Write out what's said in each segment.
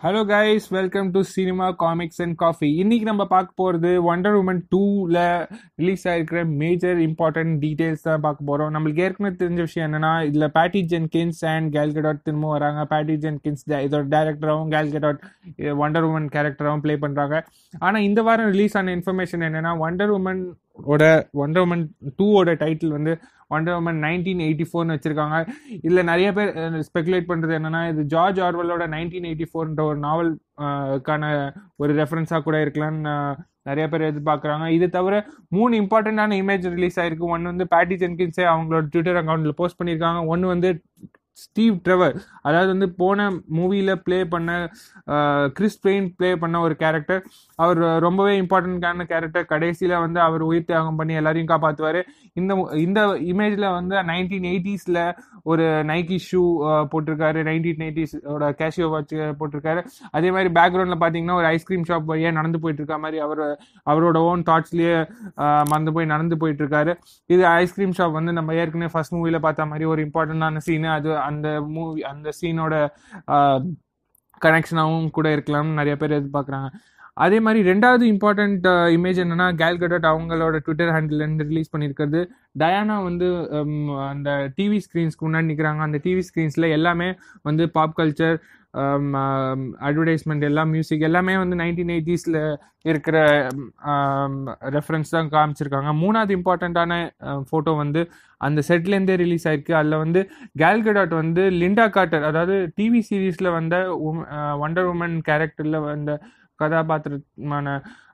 hello guys welcome to cinema comics and coffee இன்னைக்கு நம்ம பார்க்க போகிறது ஒண்டர் உமன் டூவில் ரிலீஸ் ஆகிருக்கிற மேஜர் இம்பார்ட்டன்ட் டீட்டெயில்ஸ் தான் பார்க்க போகிறோம் நம்மளுக்கு ஏற்கனவே தெரிஞ்ச விஷயம் என்னன்னா இதில் பேட்டி ஜென்கின்ஸ் அண்ட் கேல்கடாட் திரும்ப வராங்க பேட்டி ஜென்கின்ஸ் இதோட டேரக்டராகவும் கேல்கடாட் ஒண்டர் உமன் கேரக்டராகவும் ப்ளே பண்ணுறாங்க ஆனால் இந்த வாரம் ரிலீஸ் ஆன இன்ஃபர்மேஷன் என்னன்னா ஒண்டர் உமன் ஓட ஒண்டர் உமன் டூவோட டைட்டில் வந்து ஒண்டர் உமன் நைன்டீன் எயிட்டி ஃபோர்னு வச்சுருக்காங்க இதில் நிறைய பேர் ஸ்பெகுலேட் பண்ணுறது என்னன்னா இது ஜார்ஜ் ஆர்வலோட நைன்டீன் எயிட்டி ஃபோர்ன்ற ஒரு நாவல் கான ஒரு ரெஃபரன்ஸாக கூட இருக்கலாம்னு நிறைய பேர் எதிர்பார்க்குறாங்க இது தவிர மூணு இம்பார்ட்டண்ட்டான இமேஜ் ரிலீஸ் ஆயிருக்கு ஒன்று வந்து பேட்டி ஜென்கின்ஸே அவங்களோட ட்விட்டர் அக்கௌண்ட்டில் போஸ்ட் பண்ணியிருக்காங்க ஒன்று வந்து ஸ்டீவ் ட்ரெவர் அதாவது வந்து போன மூவியில் ப்ளே பண்ண கிறிஸ் பெயின் ப்ளே பண்ண ஒரு கேரக்டர் அவர் ரொம்பவே இம்பார்ட்டண்ட்டான கேரக்டர் கடைசியில் வந்து அவர் உயிர் தியாகம் பண்ணி எல்லாரையும் காப்பாற்றுவார் இந்த இந்த இமேஜில் வந்து நைன்டீன் எயிட்டிஸில் ஒரு நைக்கி ஷூ போட்டிருக்காரு நைன்டீன் எயிட்டிஸோட கேஷியோ வாட்ச் போட்டிருக்காரு அதே மாதிரி பேக்ரவுண்டில் பார்த்தீங்கன்னா ஒரு ஐஸ்கிரீம் ஷாப் வழியாக நடந்து போயிட்டு இருக்க மாதிரி அவர் அவரோட ஓன் தாட்ஸ்லேயே மறந்து போய் நடந்து போயிட்டு இருக்காரு இது ஐஸ்கிரீம் ஷாப் வந்து நம்ம ஏற்கனவே ஃபர்ஸ்ட் மூவியில் பார்த்த மாதிரி ஒரு இம்பார்ட்டண்டான சீனு அது அந்த மூவி அந்த சீனோட கனெக்ஷனாகவும் கூட இருக்கலாம்னு நிறைய பேர் எதிர்பார்க்குறாங்க அதே மாதிரி ரெண்டாவது இம்பார்ட்டண்ட் இமேஜ் என்னன்னா கேல்கடட் அவங்களோட ட்விட்டர் ஹேண்டில்லேருந்து ரிலீஸ் பண்ணியிருக்கிறது டயானா வந்து அந்த டிவி ஸ்க்ரீன்ஸ்க்கு முன்னாடி நிற்கிறாங்க அந்த டிவி ஸ்க்ரீன்ஸில் எல்லாமே வந்து பாப் கல்ச்சர் அட்வர்டைஸ்மெண்ட் எல்லாம் மியூசிக் எல்லாமே வந்து நைன்டீன் எயிட்டிஸில் இருக்கிற ரெஃபரன்ஸ் தான் காமிச்சிருக்காங்க மூணாவது இம்பார்ட்டண்ட்டான ஃபோட்டோ வந்து அந்த செட்லேருந்தே ரிலீஸ் ஆயிருக்கு அதில் வந்து கேல்கடாட் வந்து லிண்டா காட்டர் அதாவது டிவி சீரீஸில் வந்த ஒண்டர் உமன் கேரக்டரில் வந்த கதாபாத்திரமான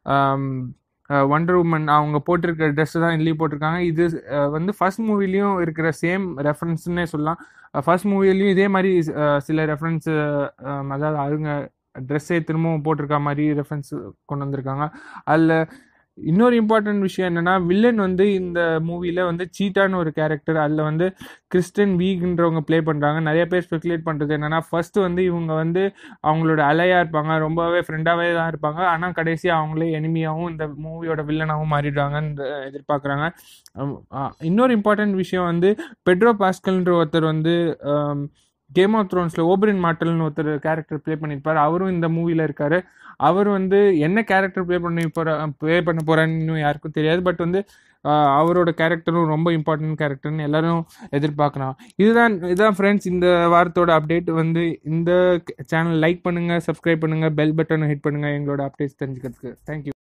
ஒண்டர் உமன் அவங்க போட்டிருக்கிற ட்ரெஸ் தான் இதுலேயும் போட்டிருக்காங்க இது வந்து ஃபர்ஸ்ட் மூவிலையும் இருக்கிற சேம் ரெஃபரன்ஸ்னே சொல்லலாம் ஃபர்ஸ்ட் மூவிலையும் இதே மாதிரி சில ரெஃபரன்ஸ் அதாவது அவங்க ட்ரெஸ்ஸே திரும்பவும் போட்டிருக்க மாதிரி ரெஃபரன்ஸ் கொண்டு வந்திருக்காங்க அதில் இன்னொரு இம்பார்ட்டன்ட் விஷயம் என்னென்னா வில்லன் வந்து இந்த மூவியில் வந்து சீட்டான்னு ஒரு கேரக்டர் அதில் வந்து கிறிஸ்டன் வீக்ன்றவங்க ப்ளே பண்ணுறாங்க நிறைய பேர் ஸ்பெகுலேட் பண்ணுறது என்னென்னா ஃபஸ்ட்டு வந்து இவங்க வந்து அவங்களோட அலையாக இருப்பாங்க ரொம்பவே ஃப்ரெண்டாகவே தான் இருப்பாங்க ஆனால் கடைசியாக அவங்களே எனிமியாகவும் இந்த மூவியோட வில்லனாகவும் மாறிடுறாங்கன்னு எதிர்பார்க்குறாங்க இன்னொரு இம்பார்ட்டன்ட் விஷயம் வந்து பெட்ரோ பாஸ்கல்ன்ற ஒருத்தர் வந்து கேம் ஆஃப் த்ரோன்ஸில் ஓபரின் மாட்டல்னு ஒருத்தர் கேரக்டர் ப்ளே பண்ணியிருப்பார் அவரும் இந்த மூவியில் இருக்கார் அவர் வந்து என்ன கேரக்டர் ப்ளே பண்ணி போகிற ப்ளே பண்ண போகிறான்னு யாருக்கும் தெரியாது பட் வந்து அவரோட கேரக்டரும் ரொம்ப இம்பார்ட்டன்ட் கேரக்டர்னு எல்லாரும் எதிர்பார்க்கலாம் இதுதான் இதுதான் ஃப்ரெண்ட்ஸ் இந்த வாரத்தோட அப்டேட் வந்து இந்த சேனல் லைக் பண்ணுங்கள் சப்ஸ்கிரைப் பண்ணுங்கள் பெல் பட்டனை ஹிட் பண்ணுங்கள் எங்களோட அப்டேட்ஸ் தெரிஞ்சுக்கிறதுக்கு தேங்க்யூ